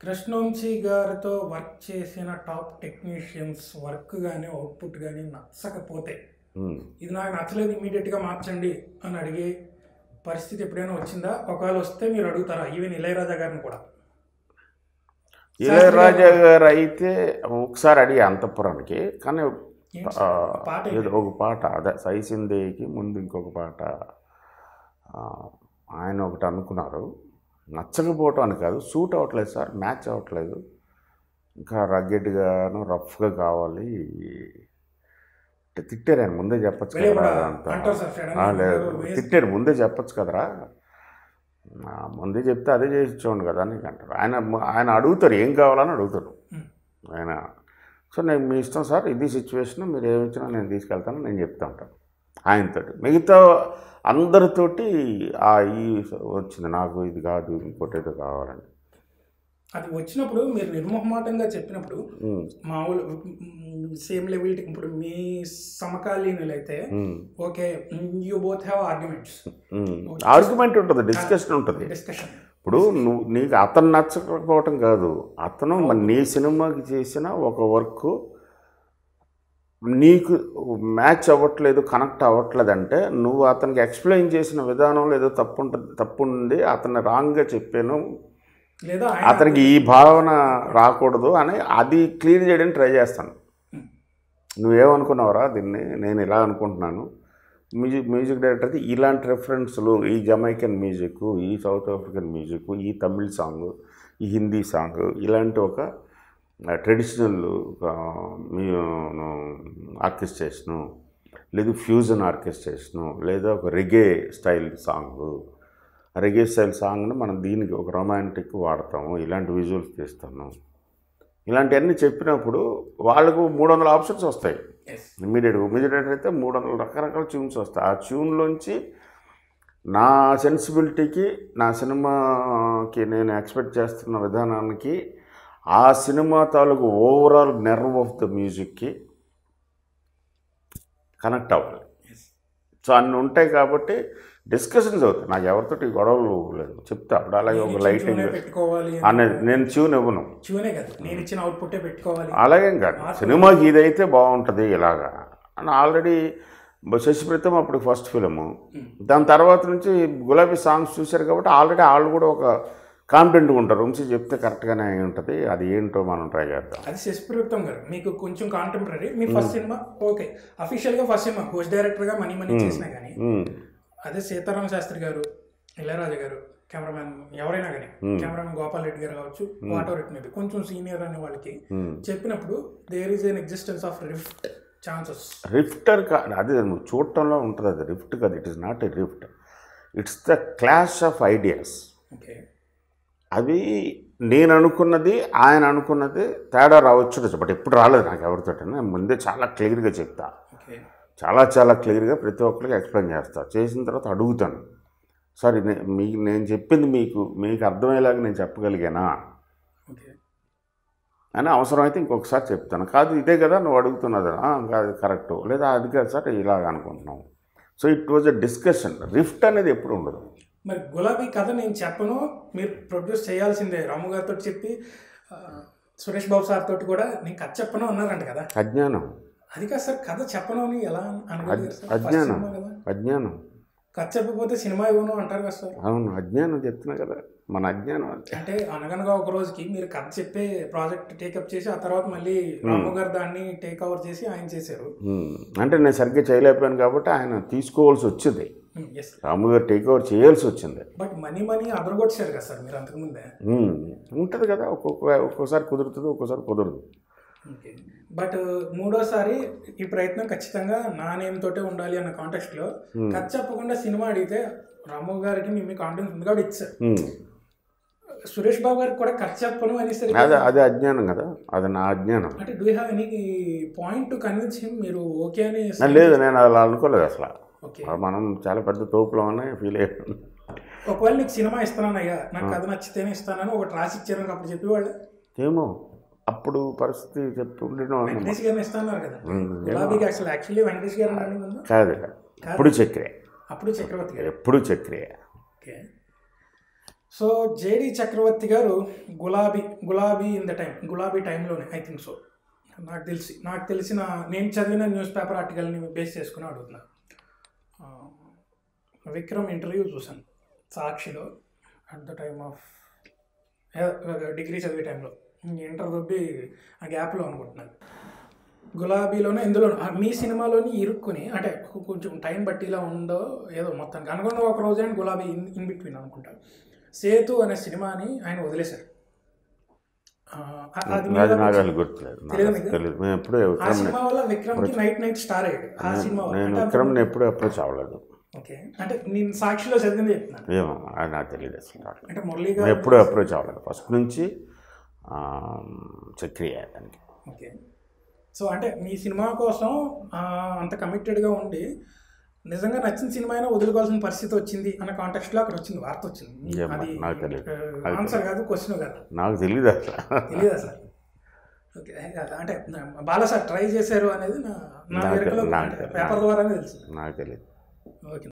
కృష్ణవంశీ గారితో వర్క్ చేసిన top technicians work కానీ అవుట్పుట్ కానీ నచ్చకపోతే ఉమ్. ఇది నాకు నచ్చలేదు ఇమీడియట్గా మార్చండి అని అడిగే పరిస్థితి ఎప్పుడైనా వచ్చిందా ఒకవేళ వస్తే మీరు అడుగుతారా ఈవెన్ ఇళయరాజా గారిని కూడా ఇళయరాజా గారు అయితే ఒకసారి అడిగి అంతఃపురానికి కానీ ఏంటి ఆ, సార్? ఆ పాట ఏంటి? ఏదో ఒక పాట అదే సైసిందేకి ముందు ఇంకొక పాట ఆ, ఆయన ఒకటి అనుకున్నారు నచ్చకపోవటం అని కాదు సూట్ అవ్వట్లేదు సార్ మ్యాచ్ అవ్వట్లేదు ఇంకా రగ్గెడ్గాను రఫ్గా కావాలి అంటే తిట్టారు ఆయన ముందే చెప్పచ్చు వెళ్ళి కదా కూడా అంతా అంటారు సార్ సడన్ ఆ, గా లేదు వేసి- తిట్టారు ముందే చెప్పచ్చు కదరా ఆ, ముందే చెప్తే అదే చేసి ఇచ్చేవాడు కదా అని అంటారు ఆయన ఆయన అడుగుతారు ఏం కావాలని అడుగుతారు ఉమ్. ఆయన సో నేను మీ ఇష్టం సార్ ఇది సిచ్యువేషన్ మీరు ఏమి ఇచ్చినా నేను తీసుకెళ్తాను నేను చెప్తా ఉంటాను ఆయనతోటి మిగతా అందరితోటి ఆ ఈ వచ్చింది నాకు ఇది కాదు ఇంకోటి ఏదో కావాలని అది వచ్చినప్పుడు మీరు నిర్మోహమాటంగా చెప్పినప్పుడు ఉమ్, మామూలు సేమ్ లెవెల్ ఇప్పుడు మీ సమకాలీనులు అయితే um, okay you both have arguments um. Argument ఉంటుంది డిస్కషన్ ఉంటుంది డిస్కషన్ ఇప్పుడు నువ్వు నీకు అతను నచ్చకపోవటం కాదు అతను మరి నీ సినిమాకి చేసిన ఒక వర్క్ నీకు మ్యాచ్ అవ్వట్లేదు కనెక్ట్ అవ్వట్లేదు అంటే నువ్వు అతనికి ఎక్స్ప్లెయిన్ చేసిన విధానంలో ఏదో తప్పు ఉంటుంది తప్పు ఉంది అతన్ని రాంగ్గా చెప్పాను లేదా ఆయన అతనికి ఈ భావన రాకూడదు అని అది క్లియర్ చేయడానికి ట్రై చేస్తాను నువ్వేమనుకున్నావురా దీన్ని నేను ఇలా అనుకుంటున్నాను మ్యూజిక్ మ్యూజిక్ డైరెక్టర్ అయితే ఇలాంటి రెఫరెన్స్లు ఈ జమైకన్ మ్యూజిక్ ఈ సౌత్ ఆఫ్రికన్ మ్యూజిక్ ఈ తమిళ్ సాంగ్ ఈ హిందీ సాంగ్ ఇలాంటి ఒక ట్రెడిషనల్ ఆర్కెస్ట్రేషను లేదు ఫ్యూజన్ ఆర్కెస్ట్రేషను లేదా ఒక reggae style song reggae style సాంగ్ని మనం దీనికి ఒక రొమాంటిక్ వాడతాము ఇలాంటి విజువల్స్ తీస్తాను ఇలాంటివన్నీ చెప్పినప్పుడు వాళ్ళకు మూడు వందల ఆప్షన్స్ వస్తాయి Yes. ఇమ్మీడియట్గా ఇమ్మీడియట్ అయితే మూడు వందల రకరకాల ట్యూన్స్ వస్తాయి ఆ ట్యూన్లోంచి నా సెన్సిబిలిటీకి నా సినిమాకి నేను ఎక్స్పెక్ట్ చేస్తున్న విధానానికి ఆ సినిమా తాలూకు ఓవరాల్ నెర్వ్ ఆఫ్ ద మ్యూజిక్కి కనెక్ట్ అవ్వాలి Yes. సో అన్నీ ఉంటాయి కాబట్టి డిస్కషన్స్ అవుతాయి నాకు ఎవరితోటి గొడవలు లేదు చెప్తా అప్పుడు అలాగే నేను ఒక ఇచ్చిన లైటింగ్ ట్యూనే పెట్టుకోవాలి అనేది నేను ట్యూన్ ఇవ్వను ట్యూనే కాదు నేను ఇచ్చిన అవుట్పుట్టే పెట్టుకోవాలి అలాగేం కాదు సినిమాకి ఇదైతే బాగుంటుంది ఇలాగా అని ఆల్రెడీ శశిప్రీతం అప్పుడు ఫస్ట్ ఫిలిము దాని తర్వాత నుంచి గులాబీ సాంగ్స్ చూశారు కాబట్టి ఆల్రెడీ వాళ్ళు కూడా ఒక కాన్ఫిడెంట్గా ఉంటారు ఉంచి చెప్తే కరెక్ట్గానే అయి ఉంటుంది అది ఏంటో మనం ట్రై చేద్దాం అది శశిప్రయుక్తం గారు మీకు కొంచెం కాంటెంపరీ మీ ఫస్ట్ సినిమా ఓకే అఫీషియల్ గా ఫస్ట్ సినిమా హోస్ట్ డైరెక్టర్ గా మనీ మనీ చేసినా కానీ ఉమ్, అదే సీతారామ శాస్త్రి గారు ఇళయరాజా గారు కెమెరామెన్ ఎవరైనా కానీ కెమెరామెన్ గోపాల్ రెడ్డి గారు కావచ్చు వాటో రెడ్డి మేబీ కొంచెం సీనియర్ అనే వాళ్ళకి ఉమ్. చెప్పినప్పుడు there is an existence of rift chances రిఫ్టర్ కా అది నువ్వు చూడటంలో ఉంటుంది అది రిఫ్ట్ కాదు it is not a rift it's the clash of ideas okay అవి నేను అనుకున్నది ఆయన అనుకున్నది తేడా రావచ్చు బట్ ఎప్పుడు రాలేదు నాకు ఎవరితో నేను ముందే చాలా క్లియర్గా చెప్తా ఓకే చాలా చాలా క్లియర్గా ప్రతి ఒక్కరికి ఎక్స్ప్లెయిన్ చేస్తా చేసిన తర్వాత అడుగుతాను సార్ ఇది నే- మీ నేను చెప్పింది మీకు మీకు అర్థమయ్యేలాగా నేను చెప్పగలిగానా ఓకే అని అవసరమైతే ఇంకొకసారి చెప్తాను కాదు ఇదే కదా నువ్వు అడుగుతున్నది "ఆ, కాదు కరెక్ట్ లేదా అది కాదు సార్ ఇలాగ అనుకుంటున్నాం so it was a discussion rift అనేది ఎప్పుడు ఉండదు మరి గులాబీ కథ నేను చెప్పను మీరు ప్రొడ్యూస్ చేయాల్సిందే రాము గారితో చెప్పి ఆ, సురేష్ బాబు సార్ తోటి కూడా నేను కథ చెప్పను అన్నారంట కదా అజ్ఞానం అది కాదు సార్ కథ చెప్పను అని ఎలా అనగలిగారు సార్ ఫస్ట్ అజ్ఞానం సినిమా కదా అజ్ఞానం కథ చెప్పకపోతే సినిమా ఇవ్వను అంటారు కదా సార్ అవును అజ్ఞానం చెప్తున్నా కదా మన అజ్ఞానం అది. అంటే అనగనగా ఒక రోజుకి మీరు కథ చెప్పే ప్రాజెక్ట్ టేకప్ చేసి ఆ తర్వాత మళ్ళీ రాము గారు దాన్ని టేక్ ఓవర్ చేసి ఆయన చేశారు ఉమ్, అంటే నేను సరిగ్గా చేయలేకపోయాను కాబట్టి ఆయన తీసుకోవాల్సి వచ్చింది ఎస్ రాము గారు టేక్ ఓవర్ చేయాల్సి వచ్చింది బట్ మనీ మనీ అదరగొట్టారు కదా సార్ మీరు అంతకుముందే ఉమ్, ఉంటుంది కదా ఒక్కొక్క ఒక్కోసారి కుదురుతుంది ఒక్కోసారి కుదరదు ఓకే బట్ మూడోసారి ఈ ప్రయత్నం ఖచ్చితంగా నా నేమ్ తోటే ఉండాలి అన్న కాంటెక్స్ట్ లో కథ చెప్పకుండా సినిమా అడిగితే రాము గారికి మీ కాన్ఫిడెన్స్ ఉంది కాబట్టి ఇచ్చారు ఉమ్, సురేష్ బాబు గారికి కూడా కథ చెప్పను అనేసరికి అది అది అజ్ఞానం కదా అది నా అజ్ఞానం అంటే do have any point to convince him మీరు ఓకే అని నా లేదు నేను అలా అనుకోలేదు అసలు ఓకే మనం చాలా పెద్ద తోపులో ఉన్నాయి ఫీల్ అయ్యాను ఒకవేళ నీకు సినిమా ఇస్తున్నానయ్యా నాకు కథ నచ్చితేనే ఇస్తానని ఒకటి రాసి ఇచ్చారని అప్పుడు చెప్పేవాళ్ళు ఏమో అప్పుడు పరిస్థితి చెప్పి ఉండడం వెంకటేష్ గారిని ఇస్తున్నారు కదా ఉమ్, గులాబీకి అసలు యాక్చువల్లీ వెంకటేష్ గారు అని ముందు కాదు ఎప్పుడు చక్రే అప్పుడు చక్రవర్తి గారు ఎప్పుడు చక్రే ఓకే సో జేడి చక్రవర్తి గారు గులాబీ గులాబీ ఇన్ ద టైం గులాబీ టైంలోనే ఐ థింక్ సో నాకు తెలిసి నాకు తెలిసిన నేను చదివిన న్యూస్ పేపర్ ఆర్టికల్ని బేస్ చేసుకుని అడుగుతున్నా ఆ, విక్రమ్ ఇంటర్వ్యూ చూశాను సాక్షిలో at the time of degree చదివే టైంలో ఇంటర్ దొబ్బి ఆ గ్యాప్లో అనుకుంటున్నాను గులాబీలోనే ఇందులో ఆ మీ సినిమాలోని ఇరుక్కుని అంటే కొంచెం టైం బట్టి ఇలా ఉందో ఏదో మొత్తానికి అనుకున్న ఒక రోజు ఆయన గులాబీ ఇన్ ఇన్ బిట్వీన్ అనుకుంటా సేతు అనే సినిమాని ఆయన వదిలేశారు ఆ, అది మీద అది నాకు అది గుర్తులేదు నాకు తెలియదు మీకు? తెలియదు మేము ఎప్పుడూ ఆ విక్రమ్ సినిమా వల్ల విక్రమ్కి నైట్ నైట్ స్టార్ అయ్యాడు ఆ సినిమా వల్ల. నేను అంటే విక్రమ్ని ఎప్పుడూ అప్రోచ్ అవ్వలేదు ఓకే అంటే నేను సాక్షిలో చదివింది చెప్తున్నాను ఏమో అది నాకు తెలియదు అసలు అంటే మురళీ నేను గారు ఎప్పుడూ అప్రోచ్ అవ్వలేదు ఫస్ట్ నుంచి ఆ, చక్రియ దానికి ఓకే సో అంటే మీ సినిమా కోసం ఆ, అంత కమిటెడ్గా ఉండి నిజంగా నచ్చిన సినిమా అయినా వదులుకోవాల్సిన పరిస్థితి వచ్చింది అన్న కాంటెక్స్ట్లో అక్కడ వచ్చింది వార్త వచ్చింది మీ- ఏమో, అది నాకు తెలియదు. ఆన్సర్ కాదు క్వశ్చన్ కాదు నాకు తెలియదు అసలు తెలియదా సార్ ఓకే అంటే బాలా సార్ ట్రై చేశారు అనేది నా నా నాకు- ఎరుకలో నాకు- పేపర్ ద్వారానే తెలుసు నాకు తెలియదు ఓకే